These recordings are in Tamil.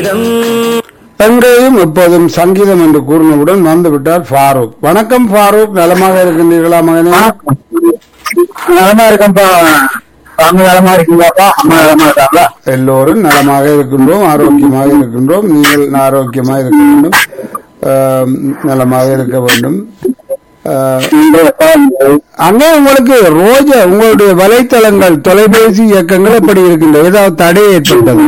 எங்கேயும் எப்போதும் சங்கீதம் என்று கூறினவுடன் வந்துவிட்டார் ஃபாரூக் வணக்கம் ஃபாரூக் நலமாக இருக்கின்றீர்களா மகனே நலமா இருக்கேன்ப்பா சாமி நலமா இருக்கீங்களாப்பா அம்மா நலமா இருக்காங்களா எல்லோரும் நலமாக இருக்கின்றோம் ஆரோக்கியமாக இருக்கின்றோம் நீங்கள் ஆரோக்கியமாக இருக்க வேண்டும் ஆம், நலமாக இருக்க வேண்டும் ஆ, அங்கே உங்களுக்கு ரோஜா உங்களுடைய வலைத்தளங்கள் தொலைபேசி இயக்கங்கள் எப்படி இருக்கின்றன ஏதாவது தடை ஏற்பட்டதா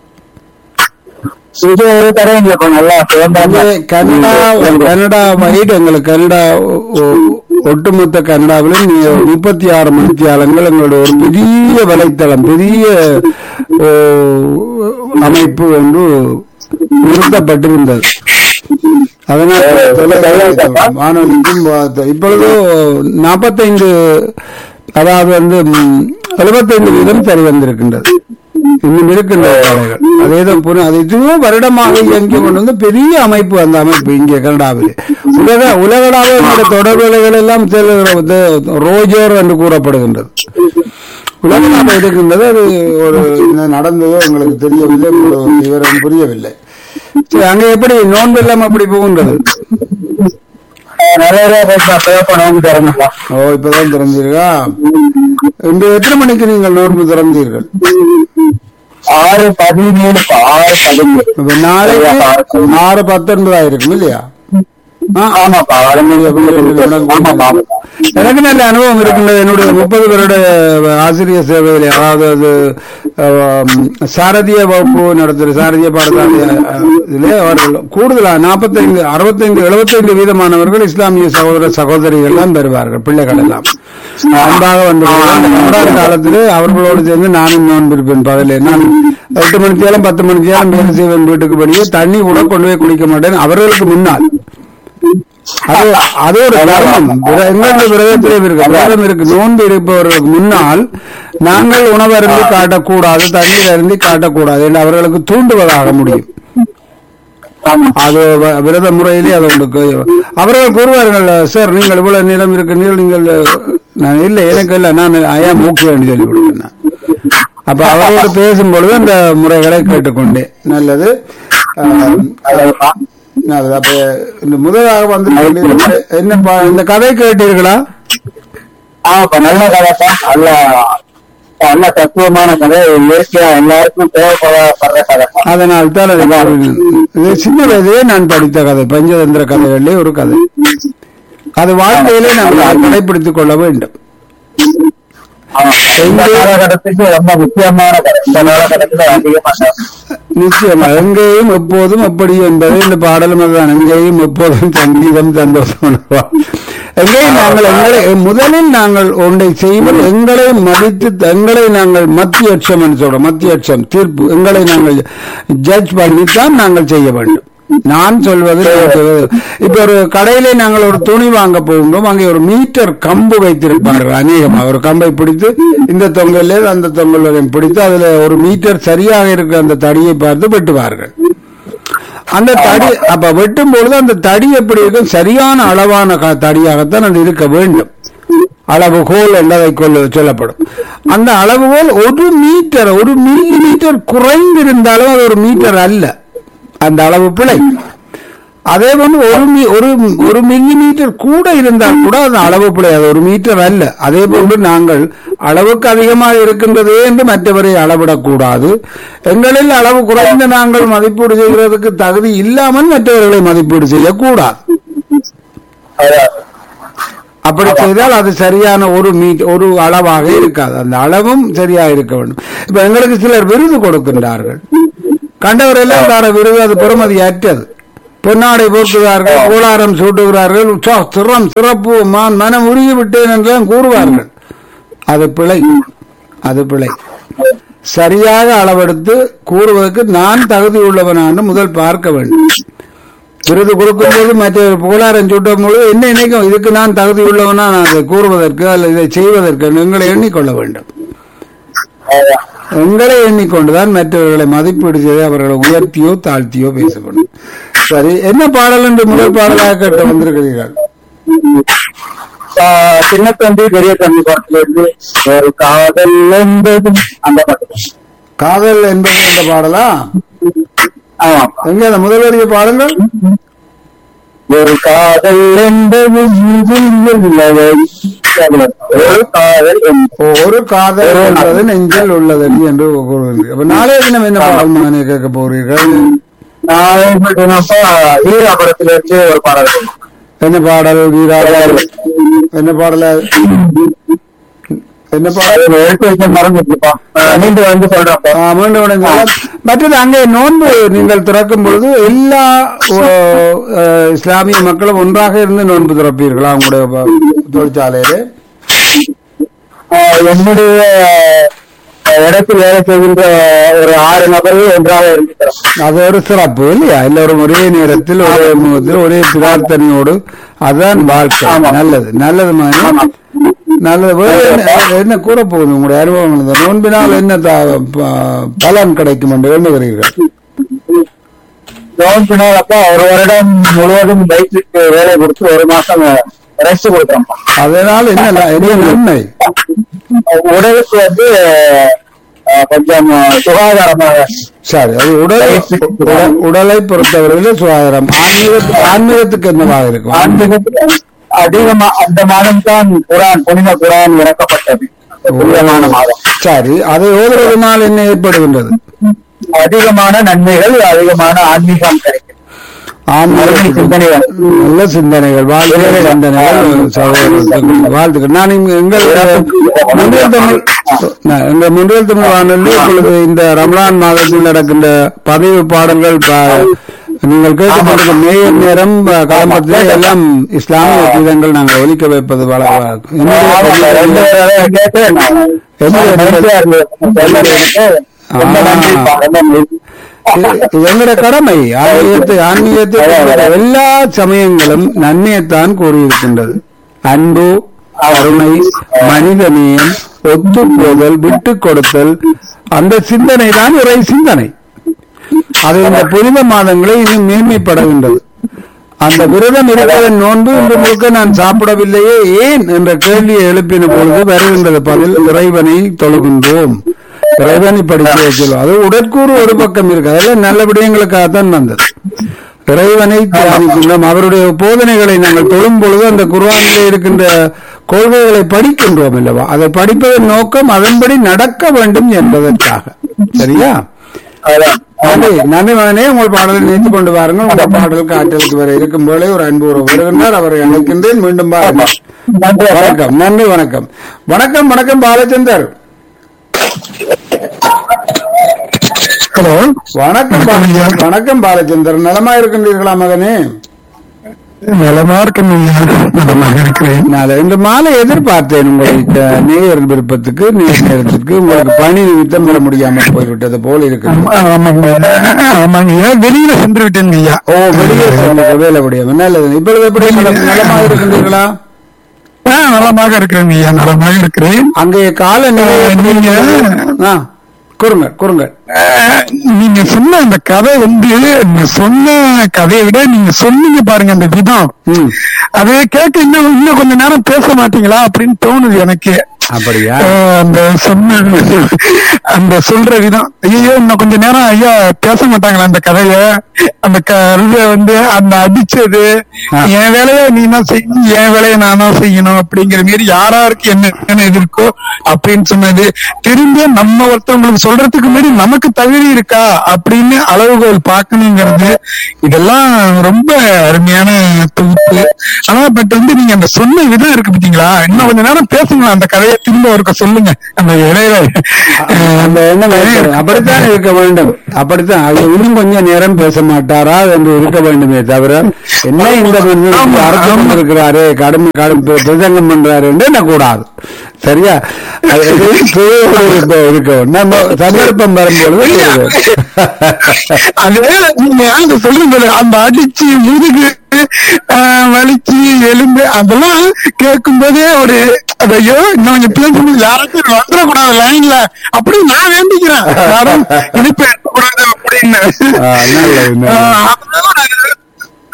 இது தரேங்கப்பா நல்லா சிறந்தாங்க அங்கே கனடா கனடா வைட் எங்களுக்கு கனடா ஒ- ஒ- ஒட்டுமொத்த கனடாவிலும் நீ- முப்பத்தி ஆறு மணித்தியாலங்கள் எங்களுடைய ஒரு பெரிய வலைத்தளம் பெரிய ஓ, அமைப்பு என்று நிறுத்தப்பட்டிருந்தது அதனால் தொலைக்காட்சி வானொலிக்கும் வா- இப்பொழுது நாற்பத்தைந்து அதாவது வந்து எழுபத்தைந்து வீதம் சரி வந்திருக்கின்றது இன்னும் இருக்கின்ற கடைகள் அதேதான் புன- அது இதுவும் வருடமாக இயங்கி கொண்டு வந்து பெரிய அமைப்பு அந்த அமைப்பு இங்கே கனடாவில் உலக உலகளாவிய இந்த தொடர்புகள் எல்லாம் செல்லுகிறது ரோஜர் என்று கூறப்படுகின்றது உலகளாக இருக்கின்றது அது ஒரு என்ன நடந்ததோ உங்களுக்கு தெரியவில்லை உங்களுக்கு விவரம் புரியவில்லை சரி, அங்க எப்படி நோன்பு எல்லாம் எப்படி போகின்றது நிறைய பேப்பா நோம்பு தரேங்கப்பா ஓ இப்பதான் திறந்தீர்களா இன்று எத்தனை மணிக்கு நீங்கள் நோன்பு திறந்தீர்கள் ஆறு பதினேழுப்பா ஆறு பதினேழு இப்ப நாளைக்கு ஆறு பத்தொன்பதா இருக்கும் இல்லையா ஆ, ஆமாப்பா ஆறு மணி ஆமாப்பா எனக்கு நல்ல அனுபவம் இருக்கின்றது என்னுடைய முப்பது வருட ஆசிரியர் சேவையில் அதாவது அது ஆம், சாரதிய வகுப்பு நடத்துகிற சாரதிய பாடசாலை அஹ், இதிலே அவர்கள் கூடுதலா நாற்பத்தைந்து அறுபத்தைந்து எழுபத்தைந்து வீதமானவர்கள் இஸ்லாமிய சகோதர சகோதரிகள் தான் பெறுவார்கள் பிள்ளைகள் எல்லாம் அன்பாக வந்து ரெண்டாவது காலத்தில் அவர்களோடு சேர்ந்து நானும் நோன்பிருப்பேன் பகலே நான் எட்டு மணித்தேலம் பத்து மணித்தேலம் வேலை செய்வேன் வீட்டுக்கு வெளியே தண்ணி கூட கொண்டு போய் குடிக்க மாட்டேன் அவர்களுக்கு முன்னால் அது அது ஒரு தர்மம் விர- எங்களுடைய விரதத்திலே இருக்கு விரதம் இருக்கு நோன்பு இருப்பவர்களுக்கு முன்னால் நாங்கள் உணவருந்தி காட்டக்கூடாது தண்ணீர் அருந்தி காட்டக்கூடாது என்று அவர்களுக்கு தூண்டுவதாக முடியும் அது வ- விரத முறையிலே அது உங்களுக்கு அவர்கள் கூறுவார்கள் சார் நீங்கள் இவ்வளவு நிலம் இருக்கிறீர்கள் நீங்கள் நான் இல்லை எனக்கு இல்லை நான் ஐயா மூக்கு என்று சொல்லி கொடுத்தேன் நான். அப்ப அவரோடு பேசும்பொழுது அந்த முறைகளை கேட்டுக்கொண்டேன் நல்லது ஆஹ், நல்லது அப்ப இந்த முதலாக வந்து என்ன பா- இந்த கதை கேட்டீர்களா ஆமாப்பா நல்ல கதைப்பா நல்ல நல்ல தத்துவமான கதை இயற்கையா எல்லாருக்கும் தேவைப்படுற கதைப்பா அதனால் தான் அதை கூறினேன். இது சின்ன வயதிலே நான் படித்த கதை பஞ்சதந்திர கதைகளிலே ஒரு கதை அது வாழ்க்கையிலே நாங்கள் கடைபிடித்துக் கொள்ள வேண்டும் இந்த காலகட்டத்துக்கு ரொம்ப முக்கியமான கதை இந்த காலகட்டத்துல அதிகமாக நிச்சயமா எங்கேயும் எப்போதும் எப்படி என்பது இந்த பாடலும் அதுதான் எங்கேயும் எப்போதும் சங்கீதம் சந்தோஷம் உணர்வா. எங்கேயும் நாங்கள் எங்களை முதலில் நாங்கள் ஒன்றை செய்வது எங்களை மதித்து எங்களை நாங்கள் மத்தியட்சம் என்று சொல்றோம் மத்தியட்சம் தீர்ப்பு எங்களை நாங்கள் ஜட்ஜ் பண்ணித்தான் நாங்கள் செய்ய வேண்டும் நான் சொல்வது நான் சொல்வது. இப்ப ஒரு கடையிலே நாங்கள் ஒரு துணி வாங்க போகின்றோம் அங்கே ஒரு மீட்டர் கம்பு வைத்திருப்பார்கள் அநேகமாக ஒரு கம்பை பிடித்து இந்த தொங்கலே அந்த தொங்கல் வரையும் பிடித்து அதுல ஒரு மீட்டர் சரியாக இருக்கிற அந்த தடியை பார்த்து வெட்டுவார்கள் அந்த தடி அப்ப வெட்டும் பொழுது அந்த தடி எப்படி இருக்கும் சரியான அளவான க- தடியாகத்தான் அது இருக்க வேண்டும் அளவுகோல் என்பதை கொள்ள சொல்லப்படும் அந்த அளவுகோல் ஒரு மீட்டர் ஒரு மில்லி மீட்டர் குறைந்திருந்தாலும் அது ஒரு மீட்டர் அல்ல அந்த அளவு பிழை அதே போன்று ஒரு மீ- ஒரு ஒரு மில்லி மீட்டர் கூட இருந்தால் கூட அது அளவு பிழை அது ஒரு மீட்டர் அல்ல அதே போன்று நாங்கள் அளவுக்கு அதிகமாக இருக்கின்றதே என்று மற்றவரை அளவிடக்கூடாது எங்களில் அளவு குறைந்த நாங்கள் மதிப்பீடு செய்கிறதுக்கு தகுதி இல்லாமல் மற்றவர்களை மதிப்பீடு செய்யக்கூடாது அப்படி செய்தால் அது சரியான ஒரு மீட் ஒரு அளவாக இருக்காது அந்த அளவும் சரியாக இருக்க வேண்டும் இப்ப எங்களுக்கு சிலர் விருது கொடுக்கின்றார்கள் கண்டவரெல்லாம் தார விருது அது பெறுமதி அற்றது பொன்னாடை போர்த்துகிறார்கள் கோலாரம் சூட்டுகிறார்கள் சோ, சிரம் சிறப்பு மான் மனம் உருகி விட்டேன் என்றெல்லாம் கூறுவார்கள் அது பிழை அது பிழை சரியாக அளவெடுத்து கூறுவதற்கு நான் தகுதி உள்ளவனான்னு முதல் பார்க்க வேண்டும் விருது கொடுக்கும்போது மற்ற புகழாரம் சூட்டும் பொழுது என்ன நினைக்கும் இதுக்கு நான் தகுதி உள்ளவனா நான் அதை கூறுவதற்கு அல்லது இதை செய்வதற்கு எங்களை எண்ணிக்கொள்ள வேண்டும் எங்களை எண்ணிக்கொண்டுதான் மற்றவர்களை மதிப்பீடு செய்து அவர்களை உயர்த்தியோ தாழ்த்தியோ பேச வேண்டும் சரி என்ன பாடல் என்று முதல் பாடலாக கேட்டு வந்திருக்கிறீர்கள் சின்ன தம்பி பெரிய தம்பி படத்துல இருந்து ஒரு காதல் என்பது அந்த பாட்டு காதல் என்பது என்ற பாடலா ஆமாப்பா எங்க அந்த முதல் வரிய பாருங்கள் ஒரு காதல் என்பது இதில் உள்ளவை ஒரு காதல் என்பது ஒரு காதல் என்பது நெஞ்சில் உள்ளது என்று கூறுகிறது அப்ப நாளைய தினம் என்ன பாடல் மகனே கேட்க போகிறீர்கள் நான் பார்த்தீங்கன்னாப்பா வீரா படத்துல இருந்து ஒரு பாடல் இருக்கும். என்ன பாடல் வீரா என்ன பாடல என்ன பாடல் அது எடுத்து வச்ச மறந்துட்டுப்பா மீண்டும் வந்து சொல்றேன்ப்பா ஆ, மீண்டும் உடனே சொல்லுங்கள். மற்றது அங்கே நோன்பு நீங்கள் திறக்கும் பொழுது எல்லா ஓ, அஹ், இஸ்லாமிய மக்களும் ஒன்றாக இருந்து நோன்பு திறப்பீர்களா உங்களுடைய ப- தொழிற்சாலையிலே ஆஹ் என்னுடைய ஆஹ் இடத்தில் வேலை செய்கின்ற ஒரு ஆறு நபர்கள் ஒன்றாக இருக்கிறோம் அது ஒரு சிறப்பு இல்லையா எல்லோரும் ஒரே நேரத்தில் ஒரே முகத்தில் ஒரே பிரார்த்தனையோடு அதுதான் வாழ்க்கை ஆமா. நல்லது நல்லது மாதிரி நல்லது வேற என்ன என்ன கூற போகுது உங்களுடைய அனுபவங்கள் இந்த நோன்பினால் என்ன த- ப- பலன் கிடைக்கும் என்று எண்ணுகிறீர்கள் கவர்மெண்ட் அப்பா ஒரு வருடம் முழுவதும் பைக்கு வேலை கொடுத்து ஒரு மாசம் ரெஸ்ட் கொடுக்குறோம்ப்பா அதனால் என்ன ல- என்ன நன்மை உடலுக்கு வந்து ஆஹ் கொஞ்சம் சுகாதாரமாக சரி அது உடலை உட- உடலை பொறுத்தவரையில சுகாதாரம் ஆன்மீகத்துக்கு ஆன்மீகத்துக்கு என்னவாக இருக்கும் ஆன்மீகத்தில் அதிகமா அந்த மாதம் தான் குரான் புனித குரான் இறக்கப்பட்டது அந்த புனிதமான மாதம் சரி அதை ஓதுவதனால் என்ன ஏற்படுகின்றது அதிகமான நன்மைகள் அதிகமான ஆன்மீகம் கிடைக்கும் ஆன்மீகத்துக்கு சிந்தனைகள். நல்ல சிந்தனைகள் வாழ்க்கை சிந்தனைகள் சகோதரர்களுக்கு வாழ்த்துக்கள் நான் இங்க எங்கள் முன்னில் தமிழ் நான் எங்க முன்னில் தமிழ் வானொலி இப்பொழுது இந்த ரமலான் மாதத்தில் நடக்கின்ற பதிவு பாடல்கள் ப- நீங்கள் கேட்டுக்கொண்டிருக்க மேயர் நேரம் ப- கலம்பத்தில் எல்லாம் இஸ்லாமிய கீதங்கள் நாங்கள் ஒலிக்க வைப்பது வழ- வழ- ஆமாப்பா, ரெண்டு என்னுடைய தடவை கேட்டு நான் மகிழ்ச்சியா இருந்தது. எல்லாருக்கும் ரொம்ப நன்றிப்பா, ரொம்ப நன்றி. இது எங்களுடைய கடமை ஆன்மீகத்தை ஆன்மீகத்தை எல்லா சமயங்களும் நன்மையைத்தான் கூறியிருக்கின்றது அன்பு கருணை மனிதநேயம் ஒத்துப்போதல் விட்டுக் கொடுத்தல் அந்த சிந்தனை தான் இறை சிந்தனை அது இந்த புனித மாதங்களை இன்னும் மேன்மைப்படுகின்றது அந்த விரதம் இருப்பதன் நோன்பு இன்று முழுக்க நான் சாப்பிடவில்லையே ஏன் என்ற கேள்வியை எழுப்பின பொழுது வருகின்றது பதில் இறைவனை தொழுகின்றோம் இறைவனை படிக்க வைக்கிறோம் அது உடற்கூறு ஒரு பக்கம் இருக்கு அதெல்லாம் நல்ல விடயங்களுக்காகத்தான் வந்தது இறைவனை தியானிக்கின்றோம் அவருடைய போதனைகளை நாங்கள் தொழும் பொழுது அந்த குர்ஆனிலே இருக்கின்ற கொள்கைகளை படிக்கின்றோம் அல்லவா அதை படிப்பதன் நோக்கம் அதன்படி நடக்க வேண்டும் என்பதற்காக சரியா அதான். நன்றி நன்றி மகனே உங்கள் பாடலை நினைத்து கொண்டு வாருங்கள் உங்கள் பாடல் காற்றலுக்கு வர இருக்கும் போலே ஒரு அன்பு உறவு வருகின்றார் அவரை அழைக்கின்றேன் மீண்டும் பாருங்கள் நன்றி அப்பா. வணக்கம் நன்றி வணக்கம் வணக்கம் வணக்கம் பாலச்சந்தர் ஹலோ வணக்கம் பாலச்சந்தர் வணக்கம் பாலச்சந்தர் நலமா இருக்கின்றீர்களா மகனே நலமா இருக்கேன் நலமாக இருக்கிறேன் நான் இன்று மாலை எதிர்பார்த்தேன் உங்களுக்கு நேயர் விருப்பத்துக்கு நேர் நேரத்திற்கு உங்களுக்கு பணி நிமித்தம் வர முடியாமல் போய்விட்டது போல இருக்கு ஆமாங்க ஆமாங்க வெளியில சென்று விட்டேன் ஐயா ஓ வெளியே சென்று வேலை முடியாம நல்லது இப்பொழுது எப்படி நலம்- நலமா இருக்கின்றீர்களா ஆ, நலமாக இருக்கிறேன் ஐயா நலமாக இருக்கிறேன் அங்கே காலநிலை எப்படி நீங்க- இருக்கிறது? ஆ, கூறுங்க கூறுங்க அஹ், நீங்க சொன்ன அந்த கதை வந்து நீங்க சொன்ன கதையை விட நீங்க சொன்னீங்க பாருங்க அந்த விதம் ம் அது கேட்க இன்னும் இன்னும் கொஞ்ச நேரம் பேச மாட்டீங்களா அப்படின்னு தோணுது எனக்கு அப்படியா அஹ், அந்த சொன்ன அந்த சொல்ற விதம் ஐயோ இன்னும் கொஞ்ச நேரம் ஐயா பேச மாட்டாங்களா அந்த கதைய அந்த கருத வந்து அந்த அடிச்சது ஆ. என் வேலையை நீ தான் செய்யணும் என் வேலையை நான் தான் செய்யணும் அப்படிங்கிற மாரி யாராருக்கு என்ன என்ன எதிர்க்கோ அப்படின்னு சொன்னது திரும்ப நம்ம ஒருத்தவங்களுக்கு சொல்றதுக்கு முன்னாடி நமக்கு தகுதி இருக்கா அப்படின்னு அளவுகோல் பார்க்கணுங்கிறது இதெல்லாம் ரொம்ப அருமையான தொகுப்பு ஆனா பட் வந்து நீங்க அந்த சொன்ன விதம் இருக்கு பாத்தீங்களா இன்னும் கொஞ்ச நேரம் பேசுங்களா அந்த கதையை திரும்ப ஒருக்க சொல்லுங்க அந்த இடையில அந்த எண்ணம் ஏற்படும். அப்படித்தான் இருக்க வேண்டும் அப்படித்தான் அது இன்னும் கொஞ்சம் நேரம் பேச மாட்டாரா என்று இருக்க வேண்டுமே தவிர என்ன இந்த மனிதன் ஆமா, அர்த்தம் ஆமா. இருக்கிறாரு கடும் கடும் பி- பிரசங்கம் பண்றாரு என்று என்ன கூடாது சரியா அது இது சுவையோடு இருக்க இருக்கவும் நம்ம சந்தர்ப்பம் வரும்பொழுது செய்வது. அது நீங்க அந்த சொல்லுங்க அந்த அடிச்சு முதுகு ஆஹ், வலிச்சு எலும்பு அதெல்லாம் கேட்கும் போதே ஒரு ஐயோ இன்னும் கொஞ்சம் பேசும்போது யாராச்சும் வந்துடக்கூடாது லைன்ல அப்படி நான் வேண்டிக்கிறேன் யாரும் இனிப்பு எடுக்கக்கூடாது அப்படின்னு ஆ, நல்லது, நல்லது. ஆஹ், அதனால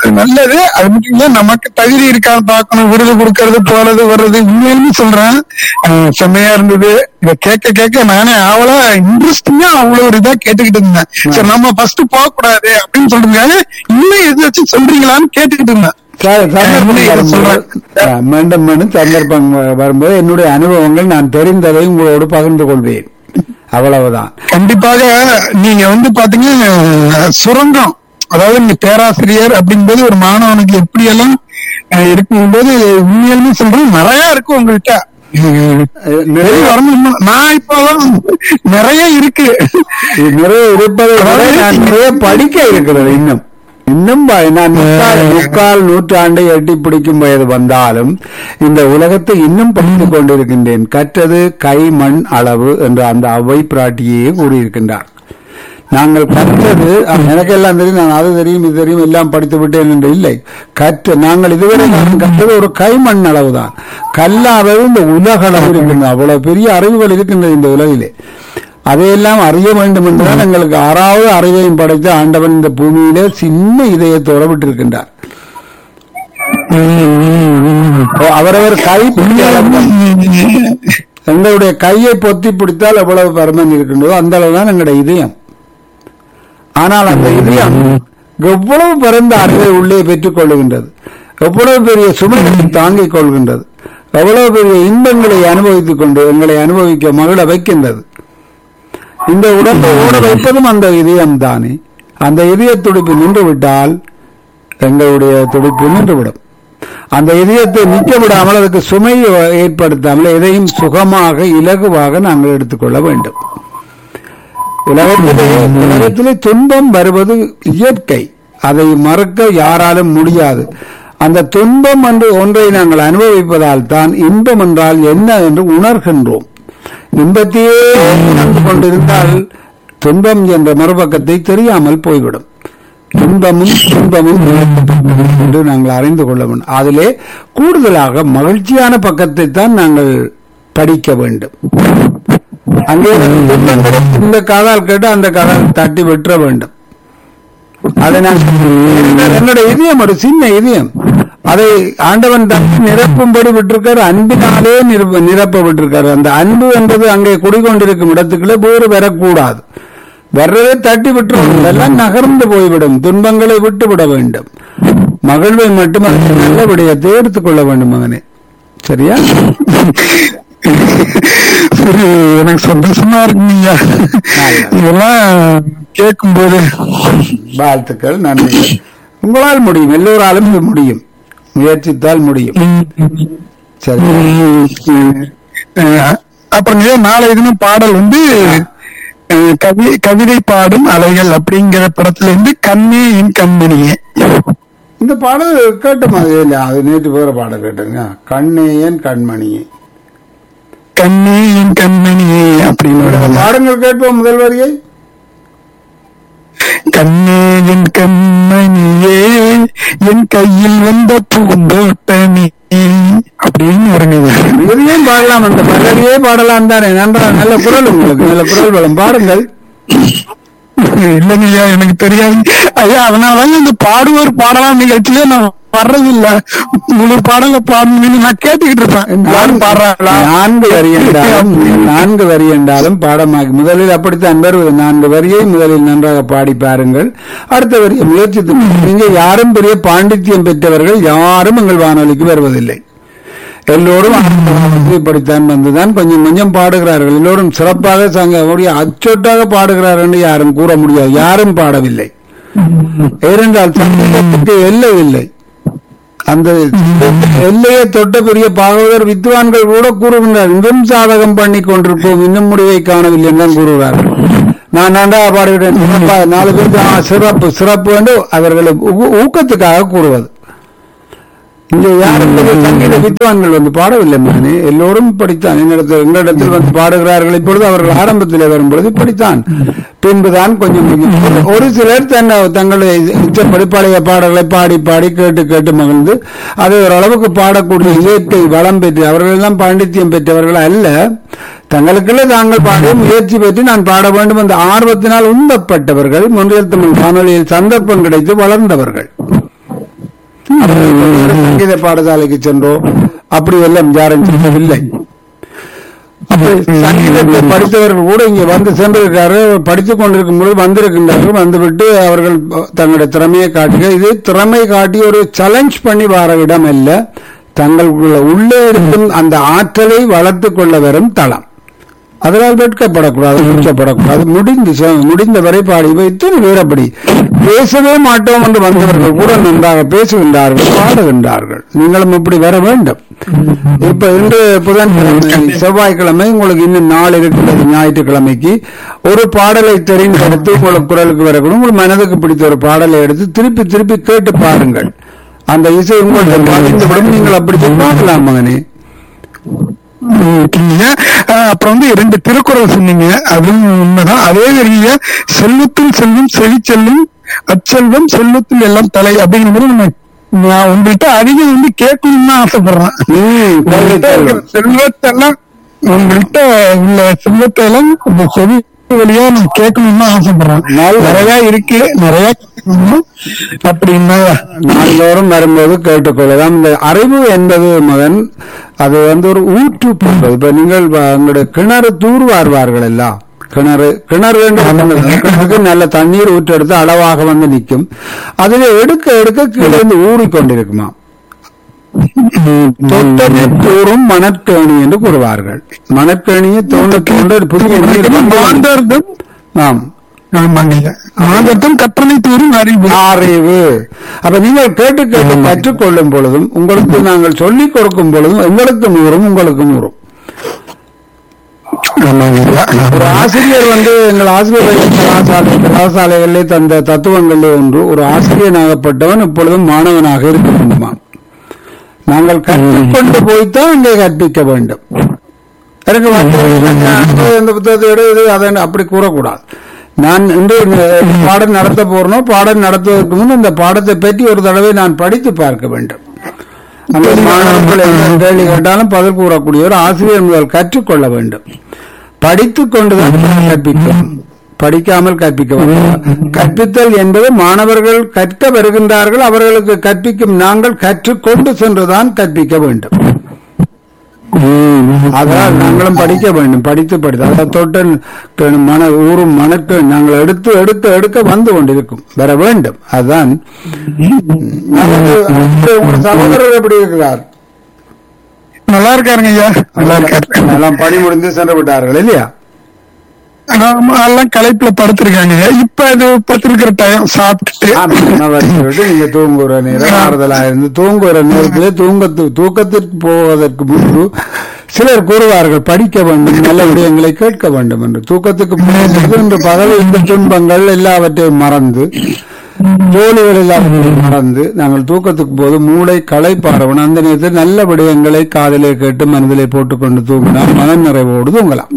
நல்லது அது மட்டும் இல்ல நமக்கு தகுதி இருக்கான்னு பார்க்கணும் விருது கொடுக்கறது போறது வர்றது உண்மையிலுமே சொல்றேன் அஹ் செம்மையா இருந்தது இத கேட்க கேட்க நானே ஆவலா இன்ட்ரெஸ்டிங்கா அவ்வளவு ஒரு இதா கேட்டுக்கிட்டு இருந்தேன் சரி நம்ம ஃபர்ஸ்ட் போக கூடாது அப்படின்னு சொல்றதுக்காக இன்னும் எது வச்சு சொல்றீங்களான்னு கேட்டுக்கிட்டு இருந்தேன் சார், சந்தர்ப்பம் இதை வரும்போது, சொல்றேன். ஆ, மீண்டும் மீண்டும் சந்தர்ப்பம் வ- வரும்போது என்னுடைய அனுபவங்கள் நான் தெரிந்ததை உங்களோடு பகிர்ந்து கொள்வேன் அவ்வளவுதான் கண்டிப்பாக நீங்க வந்து பாத்தீங்கன்னா சுரங்கம் அதாவது நீங்க பேராசிரியர் அப்படிங்கும்போது ஒரு மாணவனுக்கு எப்படி எல்லாம் அஹ், இருக்கும்போது உண்மையிலுமே சொல்றேன் நிறைய இருக்கு உங்கள்கிட்ட அஹ், நிறைய நிறைய வரணும் இன்னும். நான் இப்பதான் நிறைய இருக்கு இது நிறைய இருப்பதை விட நான் நிறைய படிக்க இருக்கிறது இன்னும் இன்னும் ப- நான் முக்கால் முக்கால் நூற்றாண்டை எட்டி பிடிக்கும் வயது வந்தாலும் இந்த உலகத்தை இன்னும் படித்துக் கொண்டிருக்கின்றேன் கற்றது கை மண் அளவு என்று அந்த அவை பிராட்டியே கூறியிருக்கின்றார் நாங்கள் கற்றது அஹ், எனக்கெல்லாம் தெரியும் நான் அது தெரியும் இது தெரியும் எல்லாம் படித்து விட்டேன் என்று இல்லை கற்று நாங்கள் இதுவரை நான் கற்றது ஒரு கைமண் அளவுதான் கல்லாதது இந்த உலக அளவு இருக்கின்றது அவ்வளவு பெரிய அறிவுகள் இருக்கின்றது இந்த உலகிலே அதையெல்லாம் அறிய வேண்டும் என்றுதான் எங்களுக்கு ஆறாவது அறிவையும் படைத்த ஆண்டவன் இந்த பூமியிலே சின்ன இதயத்தோட விட்டிருக்கின்றார் அவரவர் கை பிடித்த அளவுதான். எங்களுடைய கையை பொத்தி பிடித்தால் எவ்வளவு பருமன் இருக்கின்றதோ அந்த அளவுதான் எங்களுடைய இதயம் ஆனால் அந்த இதயம் எவ்வளவு பரந்த அறிவை உள்ளே பெற்றுக் கொள்ளுகின்றது எவ்வளவு பெரிய சுமைகளை தாங்கிக் கொள்கின்றது எவ்வளவு பெரிய இன்பங்களை அனுபவித்துக் கொண்டு எங்களை அனுபவிக்க மகிழ வைக்கின்றது இந்த உடம்பை ஓட வைப்பதும் அந்த இதயம் தானே அந்த இதய துடிப்பு நின்று விட்டால் எங்களுடைய துடிப்பு நின்றுவிடும் அந்த இதயத்தை நிற்க விடாமல் அதுக்கு சுமை ஏற்படுத்தாமல் எதையும் சுகமாக இலகுவாக நாங்கள் எடுத்துக்கொள்ள வேண்டும் உலகத்திலே உலகத்திலே துன்பம் வருவது இயற்கை அதை மறக்க யாராலும் முடியாது அந்த துன்பம் என்று ஒன்றை நாங்கள் அனுபவிப்பதால் தான் இன்பம் என்றால் என்ன என்று உணர்கின்றோம் இன்பத்தையே உணர்ந்து கொண்டிருந்தால் துன்பம் என்ற மறுபக்கத்தை தெரியாமல் போய்விடும் இன்பமும் துன்பமும் என்று நாங்கள் அறிந்து கொள்ள வேண்டும் அதிலே கூடுதலாக மகிழ்ச்சியான பக்கத்தை தான் நாங்கள் படிக்க வேண்டும் அங்கே துன்பங்களை இந்த காதால் கேட்டு அந்த காதால் தட்டி விட்டுற வேண்டும் அதை நான் என்னுடைய இதயம் ஒரு சின்ன இதயம் அதை ஆண்டவன் தட்டி நிரப்பும்படி விட்டிருக்காரு அன்பினாலே நிரப்ப நிரப்ப விட்டிருக்காரு அந்த அன்பு என்பது அங்கே குடிகொண்டிருக்கும் இடத்துக்குள்ளே வேறு வரக்கூடாது வர்றதை தட்டி விட்டுரும் எல்லாம் நகர்ந்து போய்விடும் துன்பங்களை விட்டு விட வேண்டும் மகிழ்வை மட்டும் அதற்கு நல்ல விடயத்தை எடுத்துக்கொள்ள வேண்டும் மகனே சரியா சரி எனக்கு சந்தோஷமா இருக்குங்க இதெல்லாம் கேட்கும்போது வாழ்த்துக்கள் நன்றி உங்களால் முடியும் எல்லோராலும் இது முடியும் முயற்சித்தால் முடியும் சரி அஹ் அப்புறம் இதே நாளை தினம் பாடல் வந்து அஹ் கவி கவிதை பாடும் அலைகள் அப்படிங்கிற படத்துல இருந்து கண்ணே என் கண்மணியே இந்த பாடல் கேட்ட மாதிரி இல்லையா அது நேற்று வேற பாடல் கேட்டுங்க கண்ணேயன் கண்மணியே கண்ணே என் கண்மணியே அப்படின்னு வருது. பாடங்கள் கேட்போம் முதல் வரியை கண்ணே என் கண்மணியே என் கையில் வந்த பூந்தோட்டமே அப்படின்னு வருங்க இதையும் பாடலாம் அந்த பல்லவியே பாடலாம் தானே நன்றா நல்ல குரல் உங்களுக்கு நல்ல குரல் வளம் பாடுங்கள் இல்லைங்க ஐயா எனக்கு தெரியாது ஐயா அதனாலதான் இந்த பாடுவோர் பாடலாம் நிகழ்ச்சியில நான் வர்றதில்ல முழு பாடல பாடணும்னு நான் கேட்டுக்கிட்டு இருப்பேன் யாரும் பாடுறாங்களா நான்கு வரி என்றாலும் நான்கு வரி என்றாலும் பாடமாக்கி முதலில் அப்படித்தான் வருவது நான்கு வரியை முதலில் நன்றாக பாடி பாருங்கள் அடுத்த வரியை முயற்சித்து நீங்க யாரும் பெரிய பாண்டித்யம் பெற்றவர்கள் யாரும் எங்கள் வானொலிக்கு வருவதில்லை எல்லோரும் இப்படித்தான் வந்துதான் கொஞ்சம் கொஞ்சம் பாடுகிறார்கள் எல்லோரும் சிறப்பாக சங்க அப்படியே அச்சொட்டாக பாடுகிறார்கள் என்று யாரும் கூற முடியாது யாரும் பாடவில்லை ஏனென்றால் சங்கத்துக்கு எல்லை இல்லை அந்த எல்லையை தொட்ட பெரிய பாகவதர் வித்வான்கள் கூட கூறுகின்றார் இன்னும் சாதகம் பண்ணி கொண்டிருப்போம் இன்னும் முடிவை காணவில்லை என்று கூறுகிறார்கள் நான் நன்றாக பாடுகிறேன் சிறப்பா- நாலு பேருக்கு ஆ, சிறப்பு சிறப்பு என்று அவர்களை ஊ- ஊக்கத்துக்காக கூறுவது இங்கே யாரும் பெரிய சங்கீத வித்வான்கள் வந்து பாடவில்லை மகனே எல்லோரும் படித்தான் என்னிடத்தில் எங்களிடத்தில் வந்து பாடுகிறார்கள் இப்பொழுது அவர்கள் ஆரம்பத்திலே வரும்பொழுது இப்படித்தான் பின்புதான் கொஞ்சம் கொஞ்சம் ஒரு சிலர் தன்னை தங்களுடைய இச்சப்படி பழைய பாடல்களை பாடி பாடி கேட்டு கேட்டு மகிழ்ந்து அதை ஓரளவுக்கு பாடக்கூடிய இயற்கை வளம் பெற்று அவர்கள் எல்லாம் பாண்டித்யம் பெற்றவர்கள் அல்ல தங்களுக்குள்ளே தாங்கள் பாடிய முயற்சி பெற்று நான் பாட வேண்டும் என்ற ஆர்வத்தினால் உந்தப்பட்டவர்கள் முன்றியல் தமிழ் வானொலியில் சந்தர்ப்பம் கிடைத்து வளர்ந்தவர்கள் சங்கீத பாடசாலைக்கு சென்றோ அப்படி எல்லாம் யாரும் செய்யவில்லை சங்கீதத்தை படித்தவர்கள் கூட இங்கே வந்து சென்றிருக்காரு படித்துக் கொண்டிருக்கும் பொழுது வந்திருக்கின்றார்கள் வந்துவிட்டு அவர்கள் தங்களுடைய திறமையை காட்டுக இது திறமை காட்டி ஒரு சேலஞ்ச் பண்ணி வர இடம் அல்ல தங்களுக்குள்ள உள்ளே இருக்கும் அந்த ஆற்றலை வளர்த்துக் கொள்ள வரும் தளம் அதனால் வெட்கப்படக்கூடாது கூச்சப்படக்கூடாது முடிந்து செ- முடிந்தவரை பாடி வைத்து வீரப்படி பேசவே மாட்டோம் என்று வந்தவர்கள் கூட நன்றாக பேசுகின்றார்கள் பாடுகின்றார்கள் நீங்களும் இப்படி வர வேண்டும் இப்ப இன்று புதன்கிழமை செவ்வாய்க்கிழமை உங்களுக்கு இன்னும் நாள் இருக்கிறது ஞாயிற்றுக்கிழமைக்கு ஒரு பாடலை தெரிந்தெடுத்து உங்களுக்கு குரலுக்கு வரக்கூடும் உங்கள் மனதுக்கு பிடித்த ஒரு பாடலை எடுத்து திருப்பி திருப்பி கேட்டு பாருங்கள் அந்த இசை உங்களுக்கு பாதிந்துவிடும் நீங்கள் அப்படி பார்க்கலாம் மகனே இருக்கீங்க அஹ் அப்புறம் வந்து இரண்டு திருக்குறள் சொன்னீங்க அதுவும் உண்மைதான் அதே மாதிரிங்க செல்வத்தில் செல்வம் செவி செல்லும் அச்செல்வம் செல்வத்தில் எல்லாம் தலை அப்படிங்கிற மாதிரி நம்ம நான் உங்கள்கிட்ட அதிகம் வந்து கேட்கணும்னு தான் ஆசைப்படுறேன் ம், உங்கள்கிட்ட இருக்கிற செல்வத்தெல்லாம் உங்கள்கிட்ட உள்ள செல்வத்தை எல்லாம் இந்த செவி வழியா நான் கேட்கணும்னு தான் ஆசைப்படுறேன் நல்லது. நிறைய இருக்கு நிறைய கேட்கணும் அப்படின்னா நாள்தோறும் வரும்போது கேட்டுக்கொள்ளலாம் இந்த அறிவு என்பது மகன் அது வந்து ஒரு ஊற்று போன்றது இப்ப நீங்கள் வ- உங்களுடைய கிணறு தூர்வார்வார்கள் எல்லாம் கிணறு கிணறு என்று சொன்னது, கிணறுக்கு நல்ல தண்ணீர் ஊற்றெடுத்து அளவாக வந்து நிற்கும் அதில் எடுக்க எடுக்க கீழே இருந்து ஊறிக்கொண்டிருக்குமா தொட்டது தூரும் மணற்கேணி என்று கூறுவார்கள் மணற்கேணியை தோண்ட தோண்ட ஒரு புதிய நீர் வந்து- மாந்தர்தம் ஆம் ஆமாங்க மாந்தர்தம் கற்பனை தூரும் அறிவு அறிவு அப்ப நீங்கள் கேட்டு கேட்டு கற்றுக்கொள்ளும் பொழுதும் உங்களுக்கு நாங்கள் சொல்லிக் கொடுக்கும் பொழுதும் எங்களுக்கு நூறும் உங்களுக்கு நூறும் ஒரு ஆசிரியர் வந்து எங்கள் ஆசிரியர் கலாசாலை கலாசாலைகளிலே தந்த தத்துவங்களிலே ஒன்று ஒரு ஆசிரியனாகப்பட்டவன் இப்பொழுதும் மாணவனாக இருக்க வேண்டுமா நாங்கள் கற்றுக்கொண்டு போய்த்தான் அங்கே கற்பிக்க வேண்டும் எனக்கு வந்து இந்த புத்தகத்தை எடு, இது அதை அப்படி கூறக்கூடாது நான் இன்று இந்த பாடம் நடத்த போறனோ பாடம் நடத்துவதற்கு முன் இந்த பாடத்தை பற்றி ஒரு தடவை நான் படித்து பார்க்க வேண்டும் அந்த மாணவர்கள் என்ன கேள்வி கேட்டாலும் பதில் கூறக்கூடிய ஒரு ஆசிரியர் முதல் கற்றுக்கொள்ள வேண்டும் படித்துக் கொண்டுதான் கற்பிக்கும் படிக்காமல் கற்பிக்க வேண்டும் கற்பித்தல் என்பது மாணவர்கள் கற்க வருகின்றார்கள் அவர்களுக்கு கற்பிக்கும் நாங்கள் கற்றுக்கொண்டு சென்றுதான் கற்பிக்க வேண்டும் அதனால் நாங்களும் படிக்க வேண்டும் படித்து படித்து அதை தொட்டு க- மன ஊரும் மனக்கு நாங்கள் எடுத்து எடுத்து எடுக்க வந்து கொண்டிருக்கும் வர வேண்டும் அதுதான் நமக்கு உங்கள் சகோதரர் எப்படி இருக்கிறார் நல்லா இருக்காருங்க ஐயா நல்லா இருக்காரு எல்லாம் பணி முடிந்து சென்று விட்டார்கள் இல்லையா ஆமா, எல்லாம் களைப்புல படுத்திருக்காங்க இப்ப இது படுத்திருக்கிற டைம் சாப்பிட்டுட்டு ஆமா, உணவை விட்டு நீங்க தூங்குற நேரம் ஆறுதலா இருந்து தூங்குற நேரத்திலே தூங்கத்து தூக்கத்திற்கு போவதற்கு முன்பு சிலர் கூறுவார்கள் படிக்க வேண்டும் நல்ல விடயங்களை கேட்க வேண்டும் என்று தூக்கத்துக்கு போவதற்கு இன்று பகல் இந்த துன்பங்கள் எல்லாவற்றையும் மறந்து ஜோலிகள் எல்லாவற்றையும் மறந்து நாங்கள் தூக்கத்துக்கு போது மூளை களைப்பாறவன் அந்த நேரத்தில் நல்ல விடயங்களை காதிலே கேட்டு மனதிலே போட்டுக்கொண்டு தூங்கினால் மன நிறைவோடு தூங்கலாம்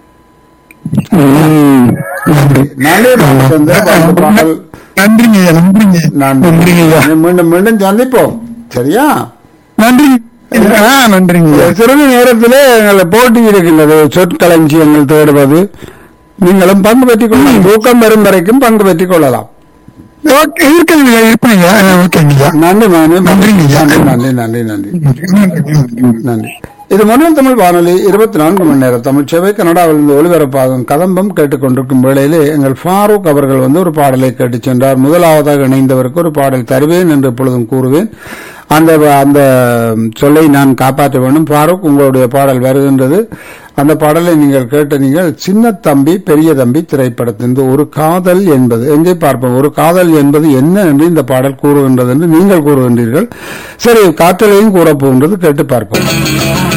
நன்றி ராமச்சந்திரன். அந்த பாடல் நன்றிங்க ஐயா நன்றிங்க நன்றிங்க ஐயா நான் மீண்டும் மீண்டும் சந்திப்போம் சரியா நன்றி ஆ நன்றிங்க ஐயா சிறிது நேரத்திலே எங்களை போட்டி இருக்கின்றது சொற்களஞ்சியங்கள் தேடுவது நீங்களும் பங்கு பெற்றுக் கொள்ளலாம் தூக்கம் வரும் வரைக்கும் பங்கு பெற்றுக் கொள்ளலாம் ஓகே இருக்குங்க ஐயா இருப்பேங்க ஐயா ஓகேங்க ஐயா நன்றி மகனே நன்றிங்க ஐயா. நன்றி நன்றி நன்றி நன்றி நன்றி நன்றி இது மொழியில் தமிழ் வானொலி இருபத்தி நான்கு மணி நேரம் தமிழ் சேவை கனடாவில் இருந்து ஒளிபரப்பாகும் கதம்பம் கேட்டுக்கொண்டிருக்கும் வேளையிலே எங்கள் ஃபாரூக் அவர்கள் வந்து ஒரு பாடலை கேட்டுச் சென்றார் முதலாவதாக இணைந்தவருக்கு ஒரு பாடல் தருவேன் என்று எப்பொழுதும் கூறுவேன் அந்த அந்த சொல்லை நான் காப்பாற்ற வேண்டும் ஃபாரூக் உங்களுடைய பாடல் வருகின்றது அந்த பாடலை நீங்கள் கேட்ட நீங்கள் சின்ன தம்பி பெரிய தம்பி திரைப்படத்திலிருந்து ஒரு காதல் என்பது எங்கே பார்ப்போம் ஒரு காதல் என்பது என்ன என்று இந்த பாடல் கூறுகின்றது என்று நீங்கள் கூறுகின்றீர்கள் சரி காற்றலையும் கூறப்போகின்றது கேட்டு பார்ப்போம்